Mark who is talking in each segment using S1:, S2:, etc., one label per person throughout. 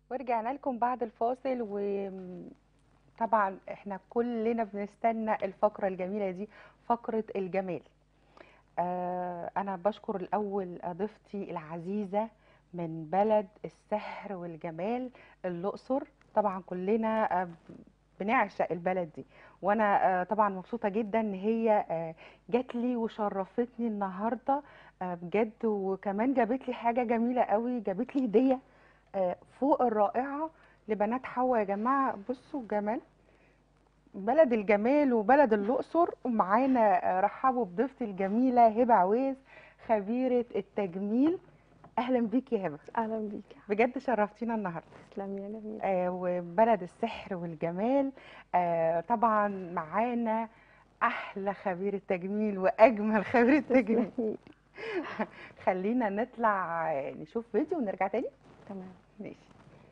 S1: ورجعنا لكم بعد الفاصل وطبعا احنا كلنا بنستنى الفقرة الجميلة دي فقرة الجمال آه انا بشكر الاول ضيفتي العزيزة من بلد السحر والجمال الاقصر طبعا كلنا آه بنعشق البلد دي وانا آه طبعا مبسوطة جدا ان هي آه جات لي وشرفتني النهاردة آه بجد وكمان جابت لي حاجة جميلة قوي جابت لي هدية آه، فوق الرائعة لبنات حوا يا جماعة بصوا الجمال بلد الجمال وبلد الأقصر ومعانا آه، رحبوا بضيفتي الجميلة هبة عويس خبيرة التجميل أهلا بيك يا هبة
S2: اهلا بيك
S1: بجد شرفتينا النهاردة
S2: تسلمي يا جميل
S1: آه، وبلد السحر والجمال آه، طبعا معانا أحلى خبيرة تجميل وأجمل خبيرة تجميل
S2: تسلمي
S1: خلينا نطلع آه، نشوف فيديو ونرجع تاني
S2: تمام
S1: ماشي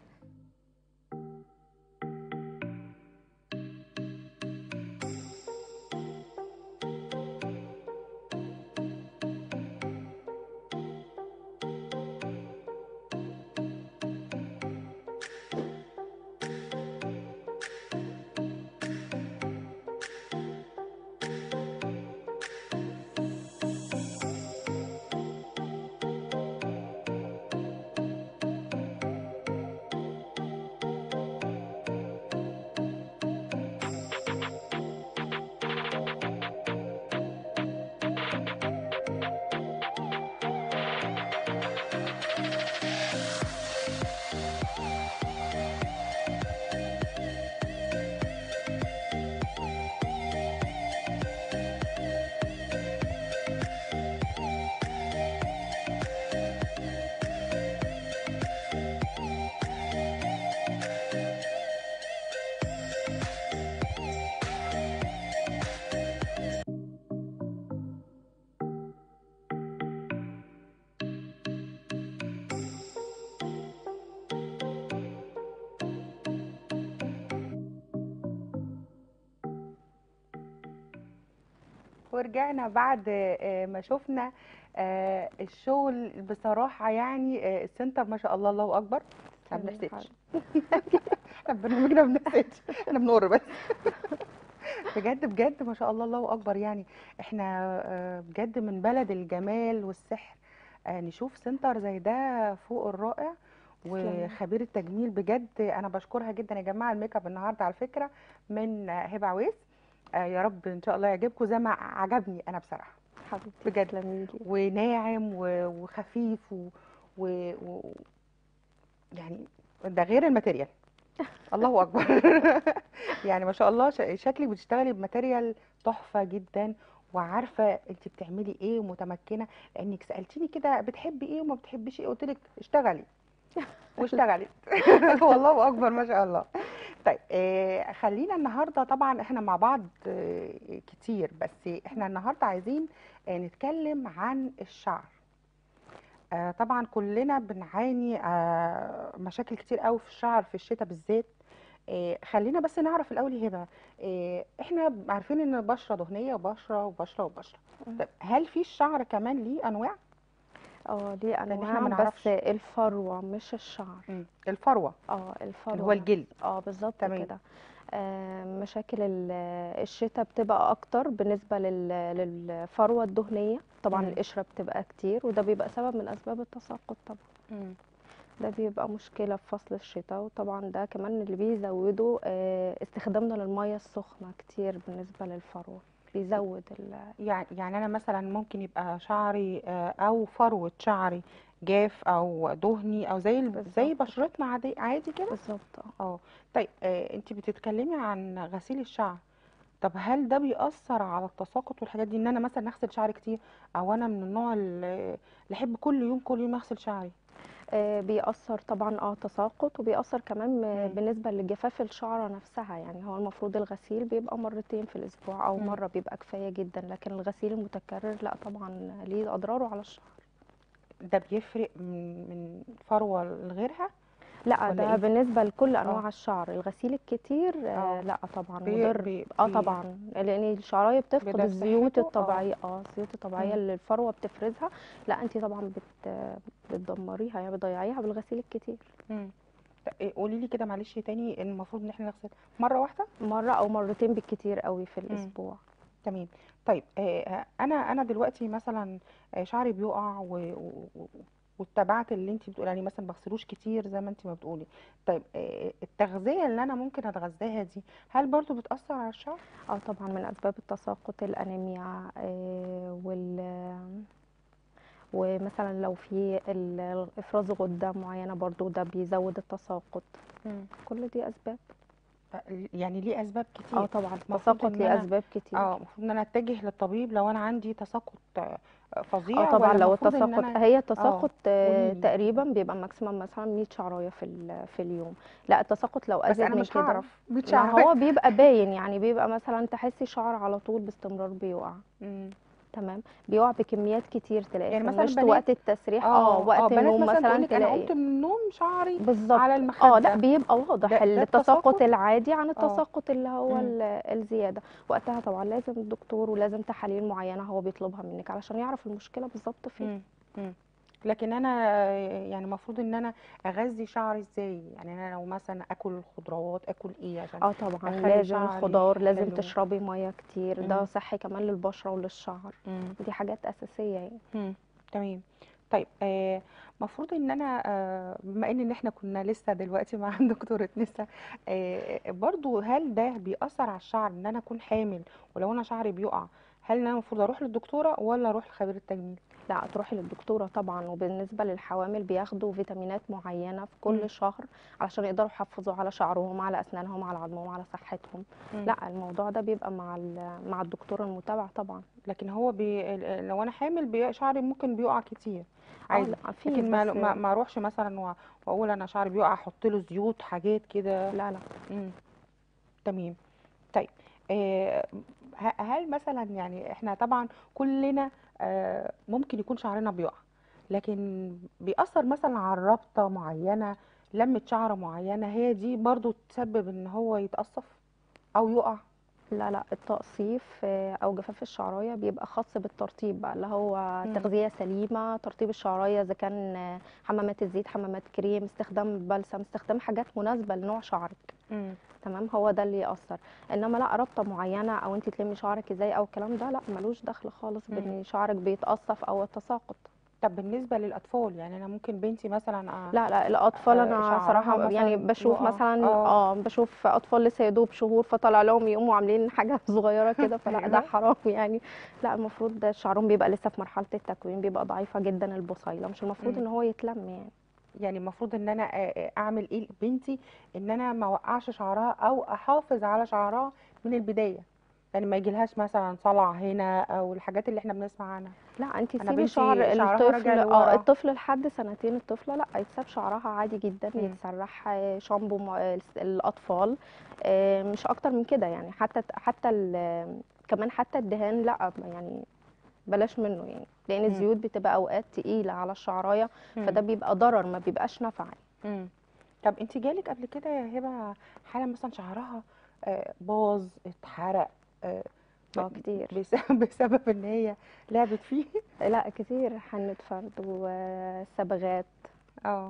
S1: ورجعنا بعد آه، ما شفنا آه، الشغل بصراحة يعني آه، السنتر ما شاء الله الله أكبر ما
S2: تسلمي يا
S1: بنحسدش
S2: حبيبتي.
S1: احنا في برنامجنا ما بنحسدش احنا بنقر بس بجد بجد ما شاء الله الله أكبر يعني احنا آه، بجد من بلد الجمال والسحر آه، نشوف سنتر زي ده فوق الرائع
S2: تسلمي.
S1: وخبير التجميل بجد انا بشكرها جدا يا جماعه الميك اب النهارده على فكره من آه، هبه عويس آه، يا رب ان شاء الله يعجبكم زي ما عجبني انا بصراحه
S2: حبيبتي
S1: بجد.
S2: تسلمي لي
S1: وناعم و- وخفيف و... و... و... يعني ده غير الماتيريال الله اكبر يعني ما شاء الله ش- شكلك بتشتغلي بماتيريال تحفه جدا وعارفه انت بتعملي ايه ومتمكنه لانك سالتيني كده بتحبي ايه وما بتحبيش ايه قلت لك اشتغلي واشتغلت والله اكبر ما شاء الله طيب آه خلينا النهارده طبعا احنا مع بعض آه كتير بس احنا النهارده عايزين آه نتكلم عن الشعر آه طبعا كلنا بنعاني آه مشاكل كتير قوي في الشعر في الشتاء بالذات آه خلينا بس نعرف الاول يا هبه آه احنا عارفين ان البشره دهنيه وبشره وبشره وبشره
S2: مم.
S1: طب هل في الشعر كمان ليه انواع
S2: اه ليه
S1: إحنا
S2: انواع
S1: ما نعرفش.
S2: بس الفروه مش الشعر
S1: الفروه
S2: اه الفروه
S1: اللي هو الجلد
S2: اه بالظبط
S1: تمام.
S2: كده آه مشاكل ال- الشتاء بتبقى اكتر بالنسبه لل- للفروه الدهنيه طبعا
S1: مم.
S2: القشره بتبقى كتير وده بيبقى سبب من اسباب التساقط طبعا ده بيبقى مشكله في فصل الشتاء وطبعا ده كمان اللي بيزوده آه استخدامنا للميه السخنه كتير بالنسبه للفروه بيزود ال
S1: يعني يعني انا مثلا ممكن يبقى شعري آه، او فروة شعري جاف او دهني او زي ال- زي
S2: بالظبط.
S1: بشرتنا عادي عادي كده
S2: بالظبط اه
S1: اه طيب آه، انت بتتكلمي عن غسيل الشعر طب هل ده بيأثر على التساقط والحاجات دي ان انا مثلا اغسل شعري كتير او انا من النوع اللي اللي احب كل يوم كل يوم اغسل شعري
S2: آه، بيأثر طبعا اه تساقط وبيأثر كمان م-
S1: مم.
S2: بالنسبة لجفاف الشعرة نفسها يعني هو المفروض الغسيل بيبقى مرتين في الأسبوع أو
S1: مم.
S2: مرة بيبقى كفاية جدا لكن الغسيل المتكرر لا طبعا ليه أضراره على الشعر
S1: ده بيفرق من من فروة لغيرها
S2: لا
S1: ولا
S2: ده
S1: إيه؟
S2: بالنسبة لكل
S1: آه.
S2: أنواع الشعر الغسيل الكتير
S1: آه.
S2: آه لا طبعا
S1: بي-
S2: مضر
S1: بي-
S2: اه
S1: بي-
S2: طبعا لأن الشعراية بتفقد
S1: بيضر
S2: الزيوت
S1: صحته؟ آه.
S2: الطبيعية اه الزيوت الطبيعية
S1: مم.
S2: اللي الفروة بتفرزها لا انت طبعا بت بتدمريها يعني بتضيعيها بالغسيل الكتير
S1: مم. إيه، قولي لي كده معلش تاني المفروض ان احنا نغسل مره واحده
S2: مره او مرتين بالكتير قوي في
S1: مم.
S2: الاسبوع
S1: تمام طيب آه، انا انا دلوقتي مثلا آه، شعري بيقع و- و- و- واتبعت اللي انت بتقولي عليه مثلا بغسلوش كتير زي ما انت ما بتقولي طيب آه، التغذيه اللي انا ممكن اتغذاها دي هل برضو بتاثر على الشعر
S2: اه طبعا من اسباب التساقط الانيميا آه، وال ومثلا لو في ال- افراز غده معينه برضو ده بيزود التساقط كل دي اسباب
S1: آه، يعني ليه اسباب
S2: اه
S1: كتير
S2: طبعا
S1: المفروض
S2: التساقط
S1: ان
S2: ليه
S1: انا
S2: اسباب كتير
S1: اه المفروض ان انا اتجه للطبيب لو انا عندي تساقط آه،
S2: اه
S1: فظيع
S2: طبعا
S1: ولا
S2: لو
S1: المفروض ان
S2: التساقط
S1: انا
S2: هي
S1: اه
S2: التساقط آه،
S1: قولي لي
S2: تقريبا بيبقى ماكسيمم مثلا 100 شعرايه في ال- في اليوم لا التساقط لو
S1: بس
S2: ازيد
S1: انا
S2: من
S1: مش
S2: كده
S1: هعرف 100
S2: ما
S1: شعر
S2: هو بيبقى باين يعني بيبقى مثلا تحسي شعر على طول باستمرار بيقع
S1: مم.
S2: تمام بيقع بكميات كتير تلاقي
S1: يعني
S2: في
S1: مثلا
S2: المشط
S1: بنات
S2: وقت التسريح اه
S1: اه اه
S2: وقت
S1: بنات
S2: النوم
S1: مثلا
S2: مثلا
S1: تقولك انا
S2: تلاقي
S1: قمت من النوم شعري
S2: بالظبط
S1: على
S2: اه لا
S1: المخدة
S2: بيبقى واضح
S1: ده ده
S2: التساقط
S1: التساقط
S2: العادي عن
S1: اه
S2: التساقط اللي هو
S1: مم.
S2: ال- الزياده وقتها طبعا لازم الدكتور ولازم تحاليل معينه هو بيطلبها منك علشان يعرف المشكله بالظبط فين
S1: مم. مم. لكن انا آه، يعني المفروض ان انا اغذي شعري ازاي يعني انا لو مثلا اكل خضروات اكل ايه عشان
S2: اه طبعا
S1: اخلي
S2: لازم
S1: شعري
S2: الخضار لازم
S1: حلو
S2: تشربي ميه كتير ده
S1: مم.
S2: صحي كمان للبشره وللشعر
S1: مم.
S2: دي حاجات اساسيه يعني
S1: مم. تمام طيب آه مفروض ان انا آه بما ان إن احنا كنا لسه دلوقتي مع دكتورة نسا آه برضو هل ده بيأثر على الشعر ان انا اكون حامل ولو انا شعري بيقع هل انا المفروض اروح للدكتورة ولا اروح لخبير التجميل
S2: لا تروحي للدكتورة طبعا وبالنسبة للحوامل بياخدوا فيتامينات معينة في كل
S1: مم.
S2: شهر علشان يقدروا يحافظوا على شعرهم على أسنانهم على عظمهم على صحتهم
S1: مم.
S2: لا الموضوع ده بيبقى مع ال- مع الدكتور المتابع طبعا
S1: لكن هو بي... ال- لو انا حامل بي... شعري ممكن بيقع كتير
S2: اه
S1: عادي
S2: لا في
S1: لكن ما
S2: بس
S1: ما, ما اروحش مثلا و- واقول انا شعري بيقع احط له زيوت حاجات كده
S2: لا لا
S1: مم. تمام طيب آه ه- هل مثلا يعني احنا طبعا كلنا آه ممكن يكون شعرنا بيقع لكن بيأثر مثلا على رابطة معينة لمة شعر معينة هي دي برضو تسبب ان هو يتقصف او يقع
S2: لا لا التقصيف آه، او جفاف الشعرايه بيبقى خاص بالترطيب بقى اللي هو
S1: مم.
S2: تغذيه سليمه ترطيب الشعرايه اذا كان آه، حمامات الزيت حمامات كريم استخدام بلسم استخدام حاجات مناسبه لنوع شعرك
S1: مم.
S2: تمام هو ده اللي يأثر انما لا رابطه معينه او انت تلمي شعرك ازاي او الكلام ده لا ملوش دخل خالص
S1: مم.
S2: بان شعرك بيتقصف او التساقط
S1: طب بالنسبة للأطفال يعني أنا ممكن بنتي مثلا آه
S2: لا لا الاطفال
S1: آه
S2: انا
S1: شعرها
S2: صراحه يعني
S1: مثلا
S2: بشوف
S1: يقع
S2: مثلا
S1: اه
S2: اه بشوف اطفال لسه يدوب شهور فطلع لهم يقوموا عاملين حاجه صغيره كده فلا ده
S1: ايوه
S2: حرام يعني لا المفروض ده شعرهم بيبقى لسه في مرحله التكوين بيبقى ضعيفه جدا البصيله مش المفروض
S1: مم.
S2: ان هو يتلم يعني
S1: يعني المفروض ان انا آه، آه، اعمل ايه لبنتي ان انا ما اوقعش شعرها او احافظ على شعرها من البدايه يعني ما يجيلهاش مثلا صلع هنا او الحاجات اللي احنا بنسمع عنها
S2: لا انت
S1: انا
S2: سيبي شعر
S1: بنتي شعرها راجع
S2: الطفل اه
S1: لورا
S2: الطفل لحد سنتين الطفله لا يتساب شعرها عادي جدا
S1: مم.
S2: يتسرح آه، شامبو مع- آه، الاطفال آه، مش اكتر من كده يعني حتى حتى ال- كمان حتى الدهان لا يعني بلاش منه يعني لان
S1: مم.
S2: الزيوت بتبقى اوقات تقيله على الشعرايه فده
S1: مم.
S2: بيبقى ضرر ما بيبقاش نفع
S1: مم. طب انت جالك قبل كده يا هبه حاله مثلا شعرها آه، باظ اتحرق آه، ب-
S2: اه كتير
S1: بسبب بسبب ان هي لعبت فيه
S2: لا كتير حنة فرد وصبغات
S1: اه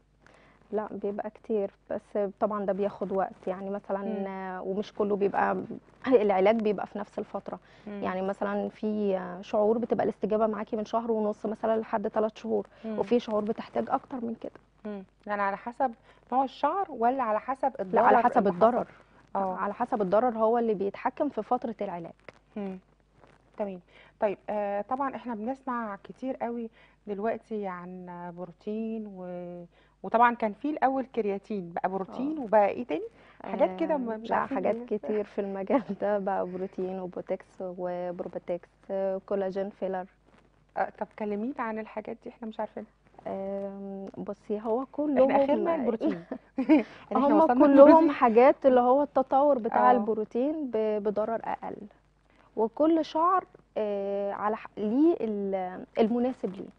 S2: لا بيبقى كتير بس طبعا ده بياخد وقت يعني مثلا
S1: مم.
S2: آه، ومش كله بيبقى العلاج بيبقى في نفس الفترة
S1: مم.
S2: يعني مثلا في آه، شعور بتبقى الاستجابة معاكي من شهر ونص مثلا لحد ثلاث شهور
S1: مم.
S2: وفي شعور بتحتاج أكتر من كده
S1: مم. يعني على حسب نوع الشعر ولا على حسب
S2: لا على
S1: الضرر
S2: حسب
S1: اللي حصل
S2: الضرر
S1: اه
S2: على حسب الضرر هو اللي بيتحكم في فترة العلاج
S1: مم. تمام طيب آه طبعا احنا بنسمع كتير قوي دلوقتي عن بروتين و... وطبعا كان في الاول كرياتين بقى
S2: اه
S1: بروتين وبقى ايه تاني حاجات كده
S2: آه،
S1: م- مش
S2: لا
S1: عارفين
S2: حاجات
S1: ايه
S2: كتير في المجال ده بقى بروتين وبوتكس وبروبوتكس آه، كولاجين فيلر
S1: آه طب كلمينا عن الحاجات دي احنا مش عارفين
S2: آم، بصي هو
S1: احنا
S2: كلهم
S1: اخرنا البروتين يعني احنا
S2: هم
S1: وصلنا
S2: كلهم
S1: للبروتين
S2: حاجات اللي هو التطور بتاع
S1: اه
S2: البروتين ب- بضرر اقل وكل شعر آه، على ح- ليه ال- المناسب ليه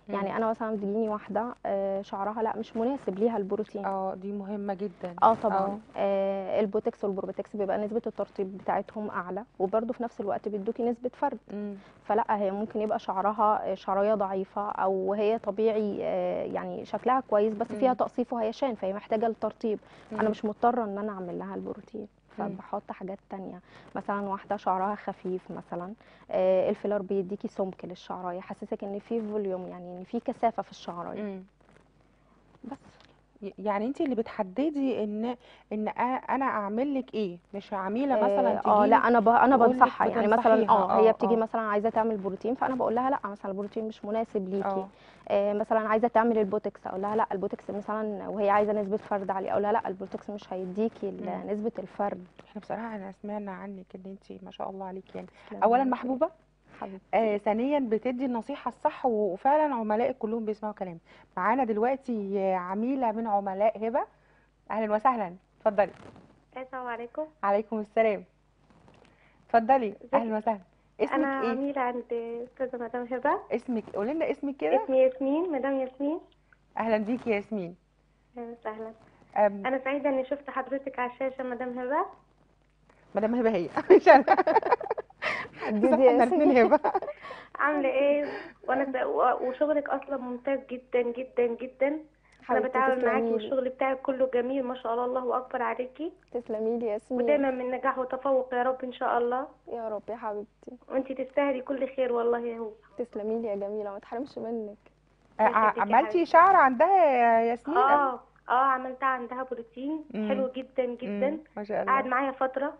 S2: يعني انا مثلا بتجيني واحده آه، شعرها لا مش مناسب ليها البروتين
S1: اه دي مهمة جدا
S2: اه طبعا آه البوتكس والبروبوتكس بيبقى نسبه الترطيب بتاعتهم اعلى وبرده في نفس الوقت بيدوكي نسبه فرد
S1: مم.
S2: فلا هي ممكن يبقى شعرها شعريه ضعيفه او هي طبيعي آه، يعني شكلها كويس بس فيها
S1: مم.
S2: تقصيف وهيشان فهي محتاجه الترطيب انا
S1: مم.
S2: مش مضطره ان انا اعمل لها البروتين
S1: مم.
S2: فبحط حاجات تانية مثلا واحده شعرها خفيف مثلا آه، الفيلر بيديكي سمك للشعرايه يحسسك ان في فوليوم يعني ان في كثافه في الشعرايه
S1: مم.
S2: بس
S1: ي- يعني انت اللي بتحددي ان ان أ- انا اعمل لك ايه مش عميله مثلا
S2: اه آه، لا
S1: تجيلك
S2: انا ب... انا
S1: تقولك
S2: بنصحها يعني مثلا
S1: بتنصحيها
S2: اه هي
S1: اه
S2: بتيجي
S1: اه
S2: مثلا عايزه تعمل بروتين فانا بقول لها لا مثلا البروتين مش مناسب ليكي
S1: اه
S2: آه مثلا عايزه تعمل البوتكس اقول لها لا البوتكس مثلا وهي عايزه نسبه فرد عاليه اقول لها لا البوتكس مش هيديكي ال-
S1: مم.
S2: نسبه الفرد
S1: احنا بصراحه انا سمعنا عنك ان انت ما شاء الله عليك يعني
S2: تسلمي
S1: اولا
S2: يا رب.
S1: محبوبه
S2: حبيبتي
S1: آه ثانيا بتدي النصيحه الصح وفعلا عملائك كلهم بيسمعوا كلام معانا دلوقتي آه، عميله من عملاء هبه اهلا وسهلا اتفضلي
S3: السلام عليكم
S1: عليكم السلام اتفضلي
S3: ازيك
S1: اهلا وسهلا
S3: انا
S1: اسمك ايه
S3: عميلة عند استاذة مدام هبة
S1: اسمك قولي لنا اسمك كده
S3: اسمي ياسمين مدام ياسمين
S1: اهلا بيكي يا ياسمين
S3: اهلا وسهلا
S1: أم،
S3: انا سعيدة اني شفت حضرتك على الشاشة مدام هبة
S1: مدام هبه هي مش انا
S2: حددي
S1: صح
S2: يا
S1: احنا الاثنين
S2: ياسمين
S1: هبه
S3: عاملة ايه وانا س... و- وشغلك اصلا ممتاز جدا جدا جدا انا
S2: حبيبتي
S3: بتعاون معاكي
S2: تسلمي لي
S3: والشغل بتاعك كله جميل ما شاء الله الله اكبر عليكي
S2: تسلمي لي يا ياسمين
S3: ودايما من نجاح وتفوق يا رب ان شاء الله
S2: يا رب يا حبيبتي
S3: وانتي تستاهلي كل خير والله يا هو
S2: تسلمي لي يا جميله ما تحرمش منك
S3: الله
S1: ع-
S3: يخليك يا
S1: عملتي
S3: حبيبتي
S1: شعر عندها يا ياسمين قبل
S3: اه اه عملتها عندها بروتين
S1: امم
S3: حلو جدا جدا
S1: امم ما شاء
S3: قعد
S1: الله
S3: معايا فترة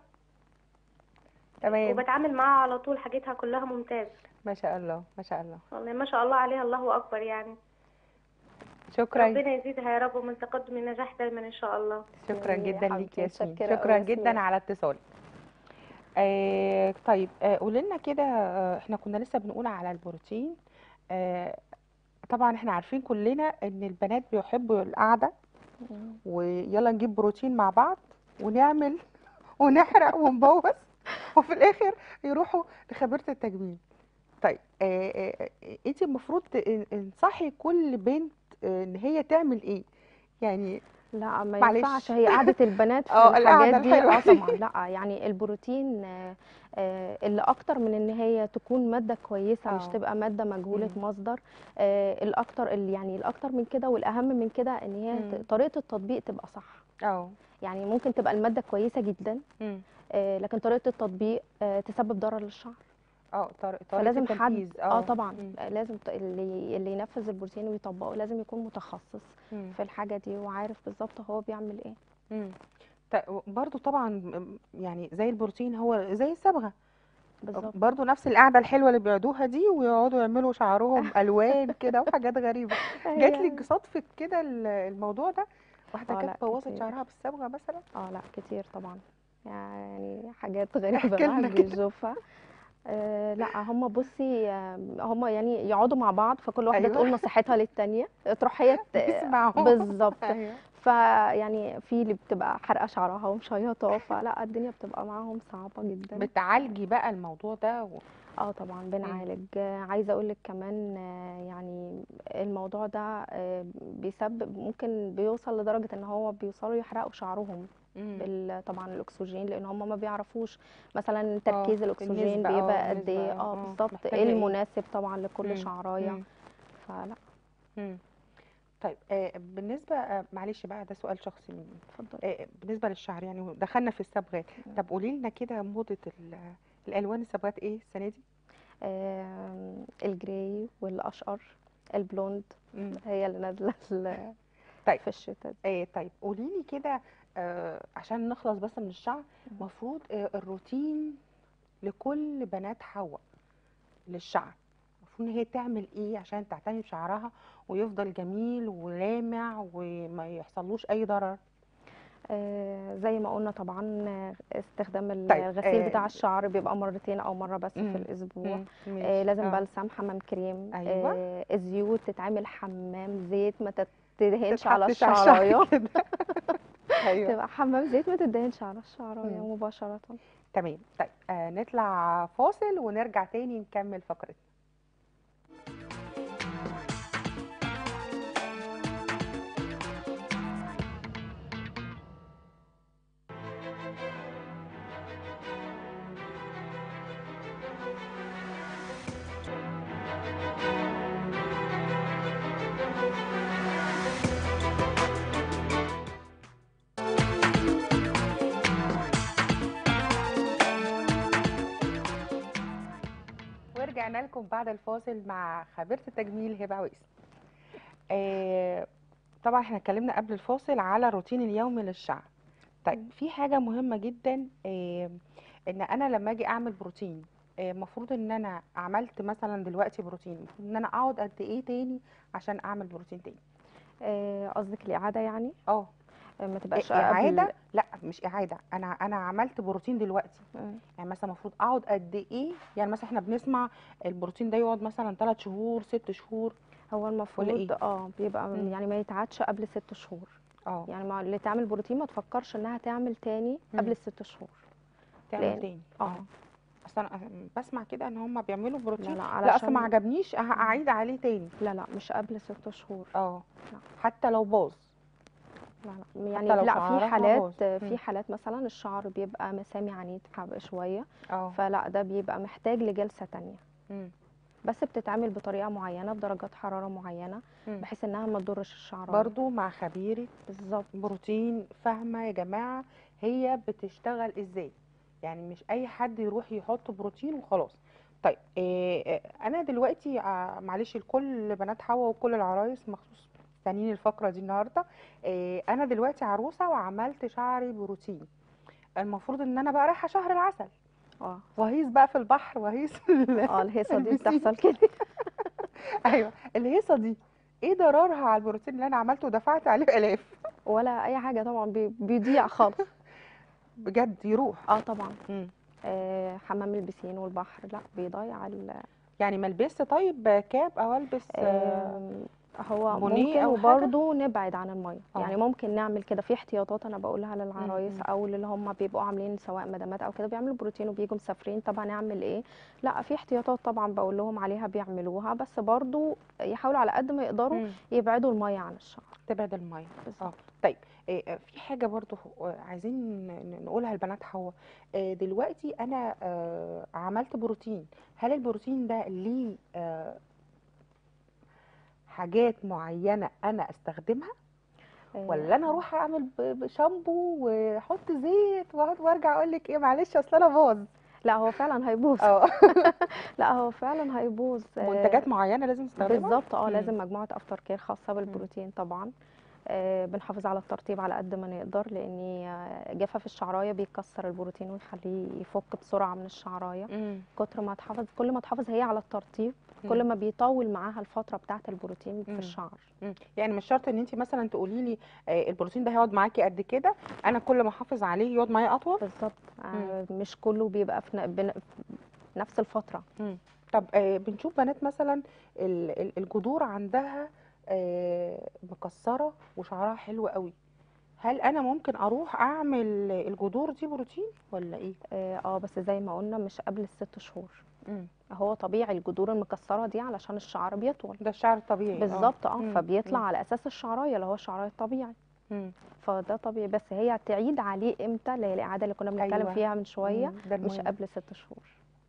S1: تمام
S3: وبتعامل معاها على طول حاجتها كلها ممتاز
S1: ما شاء الله ما شاء الله
S3: والله ما شاء الله عليها الله أكبر يعني
S1: شكرا
S3: ربنا يزيدها يا رب ومن تقدم النجاح دايما إن شاء الله
S1: شكرا
S2: تسلمي لي يا
S1: جدا ليك
S2: حبيبتي
S1: يا ياسمين
S2: متشكره قوي
S1: شكرا
S2: يا
S1: جدا
S2: ياسمين
S1: على اتصالك آه طيب آه قولي لنا كده آه احنا كنا لسه بنقول على البروتين آه طبعا احنا عارفين كلنا ان البنات بيحبوا القعده
S2: مم.
S1: ويلا نجيب بروتين مع بعض ونعمل ونحرق ونبوظ وفي الاخر يروحوا لخبيرة التجميل طيب آه آه آه انت المفروض ت- انصحي كل بنت آه ان هي تعمل ايه يعني
S2: لا ما
S1: معلش.
S2: ينفعش هي قعدة البنات في
S1: اه، القعدة
S2: الحاجات دي
S1: الحلوة
S2: اه طبعا لا يعني البروتين آه، آه، اللي اكتر من ان هي تكون مادة كويسة مش
S1: اه.
S2: تبقى مادة مجهولة
S1: مم.
S2: مصدر آه، الاكتر اللي يعني الاكتر من كده والاهم من كده ان هي
S1: مم.
S2: ت- طريقة التطبيق تبقى صح
S1: اه
S2: يعني ممكن تبقى المادة كويسة جدا
S1: مم.
S2: آه، لكن طريقة التطبيق آه، تسبب ضرر للشعر
S1: اه طريقة
S2: فلازم حد
S1: التنفيذ
S2: اه طبعا
S1: مم.
S2: آه، لازم ت- اللي اللي ينفذ البروتين ويطبقه لازم يكون متخصص
S1: مم.
S2: في الحاجة دي وعارف بالظبط هو بيعمل ايه
S1: مم. ط- برضو طبعا م- يعني زي البروتين هو زي الصبغة
S2: بالظبط
S1: برضو نفس القعدة الحلوة اللي بيقعدوها دي ويقعدوا يعملوا شعرهم ألوان كده وحاجات غريبة جات
S2: هي-
S1: لك صدفة كده ال- الموضوع ده واحدة
S2: اه لا
S1: كانت بوظت
S2: كتير
S1: شعرها بالصبغة مثلا
S2: اه لا كتير طبعا يعني حاجات غريبة
S1: احكي لنا
S2: الواحد
S1: كده.
S2: بيشوفها آه لا هم بصي آه، هم يعني يقعدوا مع بعض فكل واحدة
S1: أيوة.
S2: تقول نصيحتها للتانية تروح هي ت-
S1: تسمعهم
S2: بالظبط
S1: ايوه
S2: فيعني في اللي بتبقى حرقة شعرها ومشيطة فلا الدنيا بتبقى معاهم صعبة جدا
S1: بتعالجي بقى الموضوع ده و...
S2: اه طبعا بنعالج آه، عايزه اقول لك كمان آه، يعني الموضوع ده آه، بيسبب ممكن بيوصل لدرجه ان هو بيوصلوا يحرقوا شعرهم
S1: مم.
S2: بال طبعا الاكسجين لان هم ما بيعرفوش مثلا تركيز الاكسجين
S1: النسبة، اه،
S2: بيبقى قد
S1: النسبة،
S2: ايه
S1: اه،
S2: اه
S1: اه،
S2: بالظبط
S1: محتاجة
S2: ايه
S1: ايه؟
S2: المناسب طبعا لكل
S1: مم.
S2: شعرايه
S1: مم.
S2: فلا
S1: مم. طيب آه بالنسبة آه معلش بقى ده سؤال شخصي مني
S2: اتفضل
S1: آه بالنسبة للشعر يعني دخلنا في الصبغات
S2: مم.
S1: طب قولي لنا كده موضة ال- الألوان الصبغات ايه السنة دي؟
S2: آم، الجراي والاشقر البلوند
S1: مم.
S2: هي اللي نازله ال-
S1: طيب
S2: في الشتاء دي.
S1: آه طيب قولي لي كده آه عشان نخلص بس من الشعر المفروض آه الروتين لكل بنات حواء للشعر المفروض ان هي تعمل ايه عشان تعتني بشعرها ويفضل جميل ولامع وما يحصلوش اي ضرر
S2: آه، زي ما قلنا طبعا آه، استخدام
S1: طيب،
S2: الغسيل
S1: آه،
S2: بتاع الشعر بيبقى مرتين او مره بس
S1: مم،
S2: في الاسبوع
S1: مم،
S2: آه،
S1: ماشي
S2: لازم
S1: اه
S2: بلسم حمام كريم
S1: أيوة.
S2: آه، الزيوت تتعمل حمام زيت ما تدهنش على
S1: تتحطش على الشعر
S2: الشعرايه
S1: كده ايوه
S2: تبقى حمام زيت ما تدهنش على الشعرايه
S1: مم.
S2: مباشره
S1: تمام طيب آه نطلع فاصل ونرجع تاني نكمل فقرتنا ورجعنا لكم بعد الفاصل مع خبيرة التجميل هبة عويس آه طبعا احنا اتكلمنا قبل الفاصل على الروتين اليومي للشعر طيب في حاجة مهمة جدا آه ان انا لما اجي اعمل بروتين المفروض ان انا عملت مثلا دلوقتي بروتين المفروض ان انا اقعد قد ايه تاني عشان اعمل بروتين تاني
S2: آه، قصدك الاعاده يعني
S1: اه
S2: آه، ما تبقاش
S1: اعاده
S2: قبل
S1: لا مش اعاده انا انا عملت بروتين دلوقتي
S2: مم.
S1: يعني مثلا المفروض اقعد قد ايه يعني مثلا احنا بنسمع البروتين ده يقعد مثلا 3 شهور 6 شهور
S2: هو المفروض
S1: إيه؟
S2: اه بيبقى
S1: مم.
S2: يعني ما يتعادش قبل ست شهور
S1: اه
S2: يعني مع اللي تعمل بروتين ما تفكرش انها تعمل تاني
S1: مم.
S2: قبل الست شهور
S1: تعمل
S2: لأن-
S1: تاني
S2: اه
S1: اصل انا بسمع كده ان هم بيعملوا بروتين
S2: لا
S1: لا,
S2: علشان
S1: اصل ما عجبنيش أه- اعيد عليه تاني
S2: لا لا مش قبل ست شهور
S1: اه
S2: لا.
S1: حتى لو باظ
S2: لا لا يعني
S1: لو
S2: لا
S1: شعرها
S2: في حالات
S1: باظ.
S2: في
S1: مم.
S2: حالات مثلا الشعر بيبقى مسامي عنيد حب شويه
S1: اه
S2: فلا ده بيبقى محتاج لجلسه تانية
S1: مم.
S2: بس بتتعمل بطريقه معينه بدرجات حراره معينه
S1: مم.
S2: بحيث انها ما تضرش الشعر
S1: برضو مع خبيرة
S2: بالظبط
S1: بروتين فاهمة يا جماعة هي بتشتغل ازاي يعني مش اي حد يروح يحط بروتين وخلاص طيب إيه انا دلوقتي آه، معلش لكل بنات حوا وكل العرايس مخصوص مستنيين الفقرة دي النهاردة إيه انا دلوقتي عروسة وعملت شعري بروتين المفروض ان انا بقى رايحة شهر العسل
S2: اه
S1: وهيص بقى في البحر وهيص في ال-
S2: اه الهيصه دي
S1: البسين.
S2: بتحصل كده
S1: ايوه الهيصة دي ايه ضررها على البروتين اللي انا عملته ودفعت عليه الاف
S2: ولا اي حاجه طبعا بي- بيضيع خالص
S1: بجد يروح
S2: اه طبعا
S1: مم.
S2: آه حمام البسين والبحر لا بيضيع ال
S1: يعني ما البسش طيب كاب او البس آه،
S2: آم، هو
S1: بونيه
S2: ممكن
S1: أو حاجة؟
S2: وبرضه نبعد عن الميه
S1: آه.
S2: يعني ممكن نعمل كده في احتياطات انا بقولها للعرايس
S1: مم.
S2: او اللي هم بيبقوا عاملين سواء مدامات او كده بيعملوا بروتين وبيجوا مسافرين طب هنعمل ايه لا في احتياطات طبعا بقول لهم عليها بيعملوها بس برضه يحاولوا على قد ما يقدروا
S1: مم.
S2: يبعدوا الميه عن الشعر
S1: تبعد الميه
S2: بالظبط
S1: طيب آه، آه، في حاجه برضو آه، عايزين ن- نقولها لبنات حوا آه، دلوقتي انا آه، عملت بروتين هل البروتين ده ليه آه، حاجات معينه انا استخدمها
S2: آه،
S1: ولا انا اروح اعمل ب- بشامبو واحط زيت وأقعد وارجع اقول لك ايه معلش اصل انا باظ
S2: لا هو فعلا هيبوظ
S1: اه
S2: لا هو فعلا هيبوظ آه،
S1: منتجات معينه لازم استخدمها
S2: بالظبط اه
S1: مم.
S2: لازم مجموعه افتر كير خاصه بالبروتين طبعا آه بنحافظ على الترطيب على قد ما نقدر لان آه، جفاف الشعرايه بيكسر البروتين ويخليه يفك بسرعه من الشعرايه
S1: مم.
S2: كتر ما تحافظ كل ما تحافظ هي على الترطيب
S1: مم.
S2: كل ما بيطول معاها الفتره بتاعه البروتين في
S1: مم.
S2: الشعر
S1: مم. يعني مش شرط ان انت مثلا تقولي لي آه، البروتين ده هيقعد معاكي قد كده انا كل ما احافظ عليه يقعد معايا اطول
S2: بالظبط آه مش كله بيبقى في ن- بن- في نفس الفتره
S1: طب آه، بنشوف بنات مثلا ال- ال- الجذور عندها آه، مكسره وشعرها حلو قوي هل انا ممكن اروح اعمل الجذور دي بروتين ولا ايه
S2: اه آه، بس زي ما قلنا مش قبل الست شهور
S1: مم.
S2: هو طبيعي الجذور المكسره دي علشان الشعر بيطول
S1: ده الشعر الطبيعي اه
S2: بالظبط اه
S1: مم.
S2: فبيطلع
S1: مم.
S2: على اساس الشعرايه اللي هو الشعرايه الطبيعي
S1: مم.
S2: فده طبيعي بس هي تعيد عليه امتى اللي هي الاعاده اللي كنا بنتكلم
S1: أيوة.
S2: فيها من شويه
S1: مم. ده
S2: مش
S1: المهم.
S2: قبل ست شهور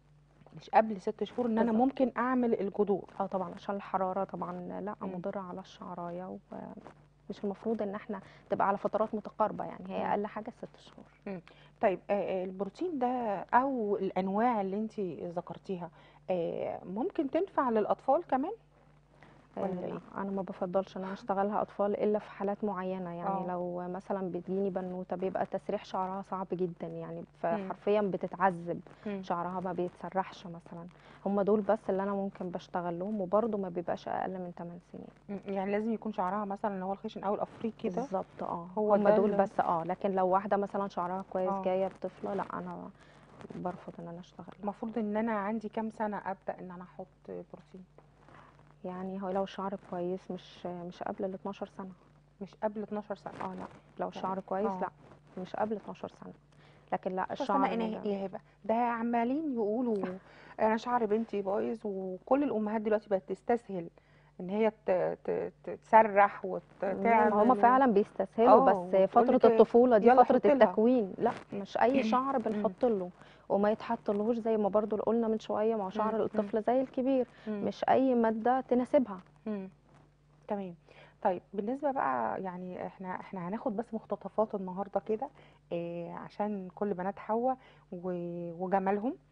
S1: مش قبل ست شهور ان انا
S2: بالظبط.
S1: ممكن اعمل الجذور
S2: اه طبعا عشان الحراره طبعا لا
S1: مم.
S2: مضره على الشعرايه ومش المفروض ان احنا تبقى على فترات متقاربه يعني
S1: مم.
S2: هي اقل حاجه ست شهور
S1: طيب آه، آه، البروتين ده او الانواع اللي انت ذكرتيها آه، ممكن تنفع للاطفال كمان
S2: آه،
S1: ولا
S2: لا،
S1: إيه؟
S2: انا ما بفضلش ان انا اشتغلها اطفال الا في حالات معينه يعني
S1: آه.
S2: لو مثلا بتجيني بنوته بيبقى تسريح شعرها صعب جدا يعني
S1: مم.
S2: فحرفيا بتتعذب
S1: مم.
S2: شعرها ما بيتسرحش مثلا هم دول بس اللي انا ممكن بشتغل لهم وبرضه ما بيبقاش اقل من 8 سنين
S1: مم. يعني لازم يكون شعرها مثلا اللي هو الخشن او الافريق كده
S2: بالظبط اه
S1: هو
S2: هم
S1: ده
S2: دول
S1: اللي-
S2: بس اه لكن لو واحده مثلا شعرها كويس
S1: آه.
S2: جايه بطفله لا انا برفض ان انا اشتغل لها.
S1: المفروض ان انا عندي كام سنه ابدا ان انا احط بروتين
S2: يعني هو لو الشعر كويس مش مش قبل ال 12 سنه
S1: مش قبل 12 سنه
S2: اه لا لو الشعر كويس
S1: آه.
S2: لا مش قبل 12 سنه لكن لا
S1: 12
S2: الشعر
S1: سنه انا
S2: ده-
S1: يا هبه ده عمالين يقولوا انا شعر بنتي بايظ وكل الامهات دلوقتي بقت تستسهل ان هي ت- ت- ت- تسرح وتعمل
S2: هم فعلا بيستسهلوا
S1: آه،
S2: بس
S1: وتقول
S2: فترة
S1: لك
S2: الطفولة دي
S1: يلا
S2: فترة
S1: حط لها.
S2: التكوين لا مش أي شعر بنحط له وما يتحط لهوش زي ما برضو قلنا من شوية ما هو شعر
S1: مم.
S2: الطفل زي الكبير
S1: مم.
S2: مش أي مادة تناسبها
S1: مم. تمام طيب بالنسبة بقى يعني احنا احنا هناخد بس مقتطفات النهاردة كده اه عشان كل بنات حوا و- وجمالهم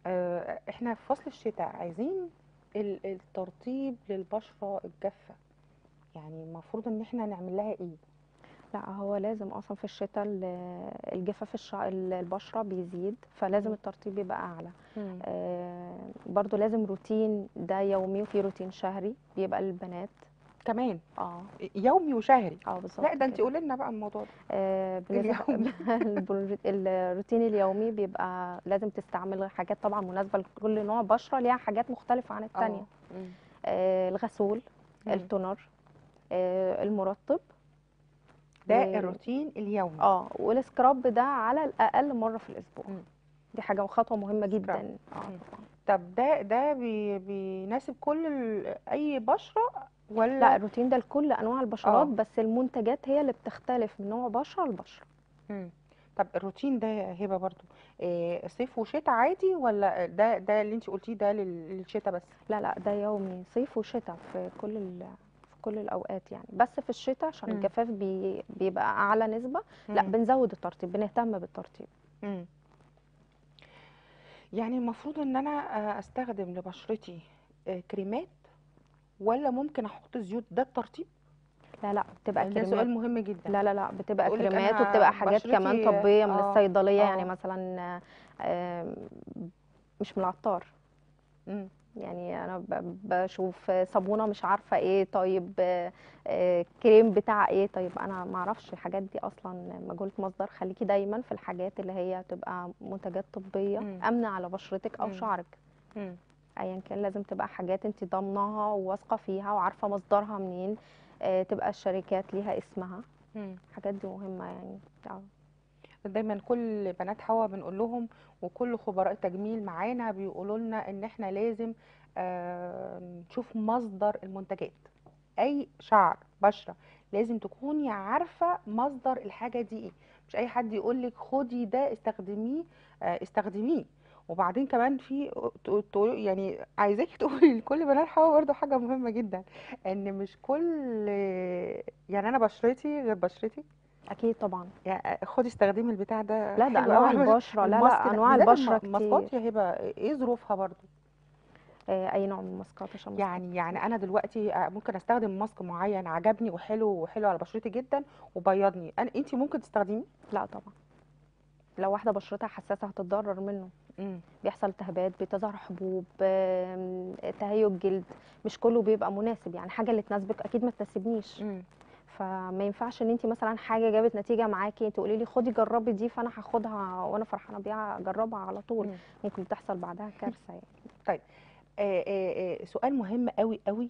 S1: آه، احنا في فصل الشتاء عايزين ال- الترطيب للبشرة الجافة يعني المفروض ان احنا نعمل لها ايه
S2: لا هو لازم اصلا في الشتاء ال- الجفاف الشع... البشره بيزيد فلازم
S1: مم.
S2: الترطيب يبقى اعلى آه برضو لازم روتين ده يومي وفي روتين شهري بيبقى للبنات
S1: كمان
S2: اه
S1: يومي وشهري
S2: اه بالظبط
S1: لا ده انت
S2: كده.
S1: قولي لنا بقى الموضوع ده
S2: آه بالنسبه
S1: اليومي.
S2: البر- الروتين اليومي بيبقى لازم تستعمل حاجات طبعا مناسبه لكل نوع بشره ليها حاجات مختلفه عن التانية
S1: اه مم.
S2: آه الغسول
S1: مم.
S2: التونر آه المرطب
S1: ده
S2: و-
S1: الروتين اليومي
S2: اه والسكراب ده على الاقل مره في الاسبوع
S1: مم.
S2: دي حاجه وخطوه مهمه
S1: سكراب.
S2: جدا اه
S1: مم.
S2: طبعا
S1: طب ده ده بي بيناسب كل ال- اي بشرة ولا
S2: لا الروتين ده لكل انواع البشرات
S1: آه.
S2: بس المنتجات هي اللي بتختلف من نوع بشره لبشره
S1: مم. طب الروتين ده هبه برضو إيه صيف وشتاء عادي ولا ده ده اللي انت قلتيه ده لل- للشتاء بس
S2: لا لا ده يومي صيف وشتاء في كل ال... في كل الاوقات يعني بس في الشتاء عشان
S1: مم.
S2: الجفاف بي... بيبقى اعلى نسبه لا
S1: مم.
S2: بنزود الترطيب بنهتم بالترطيب
S1: مم. يعني المفروض ان انا آه، استخدم لبشرتي آه، كريمات ولا ممكن احط زيوت ده الترطيب
S2: لا لا بتبقى
S1: ده
S2: كريمات
S1: سؤال مهم جدا
S2: لا لا لا بتبقى
S1: تقولك
S2: كريمات
S1: أنا
S2: وبتبقى حاجات كمان
S1: بشرتي-
S2: طبيه من
S1: آه،
S2: الصيدليه يعني
S1: آه.
S2: مثلا آم، مش من العطار
S1: مم.
S2: يعني انا ب- بشوف صابونه مش عارفه ايه طيب آه، آه، كريم بتاع ايه طيب انا ما اعرفش الحاجات دي اصلا مجهوله مصدر خليكي دايما في الحاجات اللي هي تبقى منتجات طبيه
S1: مم.
S2: امنه على بشرتك او
S1: مم.
S2: شعرك
S1: مم.
S2: ايا كان لازم تبقى حاجات انت ضامناها وواثقه فيها وعارفه مصدرها منين آه، تبقى الشركات ليها اسمها
S1: مم.
S2: الحاجات دي مهمه يعني آه.
S1: دايما كل بنات حوا بنقول لهم وكل خبراء التجميل معانا بيقولوا لنا ان احنا لازم آه، نشوف مصدر المنتجات اي شعر بشره لازم تكوني عارفه مصدر الحاجه دي ايه مش اي حد يقول لك خدي ده استخدميه آه، استخدميه وبعدين كمان في ت- ت- يعني عايزاكي تقولي لكل بنات حوا برضو حاجه مهمه جدا ان مش كل يعني انا بشرتي غير بشرتي
S2: اكيد طبعا
S1: يعني خدي استخدمي البتاع ده
S2: لا ده
S1: حلو قوي
S2: انواع
S1: على فكرة.
S2: البشره لا
S1: الماسك
S2: لا
S1: ده
S2: انواع
S1: بالذات
S2: البشره
S1: الم- الماسكات
S2: كتير
S1: يا هبه ايه ظروفها برضو
S2: آه، اي نوع من الماسكات عشان ماسكات
S1: يعني يعني انا دلوقتي آه، ممكن استخدم ماسك معين عجبني وحلو وحلو على بشرتي جدا وبيضني انا انت ممكن تستخدميه
S2: لا طبعا لو واحده بشرتها حساسه هتتضرر منه بيحصل التهابات بتظهر حبوب آم، تهيج جلد مش كله بيبقى مناسب يعني حاجه اللي تناسبك اكيد ما تناسبنيش
S1: مم.
S2: فما ينفعش ان انت مثلا حاجه جابت نتيجه معاكي تقولي لي خدي جربي دي فانا هاخدها وانا فرحانه بيها اجربها على طول
S1: مم.
S2: ممكن تحصل بعدها كارثه يعني
S1: آه، آه، آه، سؤال مهم قوي قوي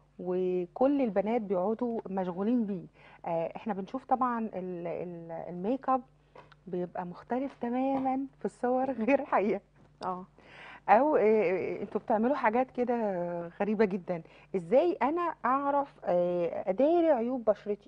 S1: وكل البنات بيقعدوا مشغولين بيه آه، احنا بنشوف طبعا ال- ال- الميك اب بيبقى مختلف تماما في الصور غير الحقيقة
S2: اه
S1: او آه، آه، انتوا بتعملوا حاجات كده غريبة جدا ازاي انا اعرف آه، اداري عيوب بشرتي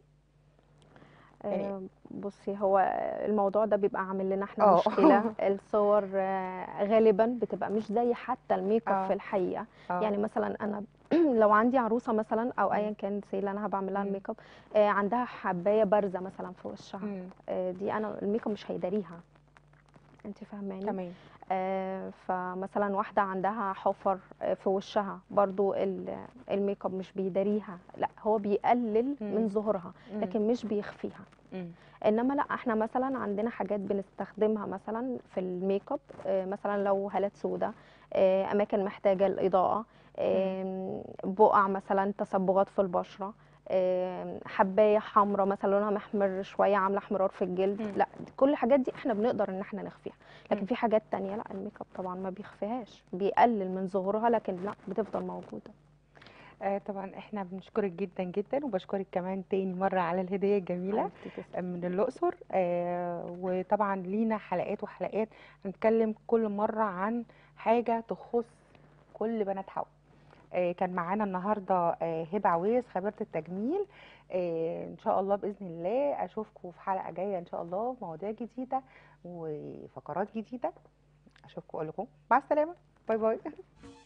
S1: يعني-
S2: آه، بصي هو الموضوع ده بيبقى عامل لنا احنا
S1: اه.
S2: مشكله الصور آه، غالبا بتبقى مش زي حتى الميك اب
S1: اه.
S2: في الحقيقه
S1: آه.
S2: يعني مثلا انا لو عندي عروسه مثلا او
S1: مم.
S2: ايا كان سي اللي انا بعمل لها
S1: مم.
S2: الميك اب آه، عندها حبايه بارزه مثلا في وشها
S1: مم.
S2: آه، دي انا الميك اب مش هيداريها انت فاهماني
S1: تمام
S2: آه، فمثلا واحده عندها حفر آه، في وشها برضو ال- الميك اب مش بيداريها لا هو بيقلل
S1: مم.
S2: من ظهورها
S1: مم.
S2: لكن مش بيخفيها
S1: مم.
S2: انما لا احنا مثلا عندنا حاجات بنستخدمها مثلا في الميك اب آه، مثلا لو هالات سوداء آه، اماكن محتاجه الاضاءه آم، بقع مثلا تصبغات في البشره آم، حبايه حمراء مثلا لونها محمر شويه عامله احمرار في الجلد
S1: مم.
S2: لا كل الحاجات دي احنا بنقدر ان احنا نخفيها لكن
S1: مم.
S2: في حاجات تانية لا الميك اب طبعا ما بيخفيهاش بيقلل من ظهورها لكن لا بتفضل موجوده
S1: آه طبعا احنا بنشكرك جدا جدا وبشكرك كمان تاني مرة على الهدية الجميلة
S2: حبيبتي تسلمي.
S1: من الأقصر آه وطبعا لينا حلقات وحلقات هنتكلم كل مرة عن حاجة تخص كل بنات حوا آه كان معانا النهاردة آه هبة عويس خبيرة التجميل آه إن شاء الله بإذن الله أشوفكم في حلقة جاية إن شاء الله مواضيع جديدة وفقرات جديدة أشوفكم أقول لكم مع السلامة باي باي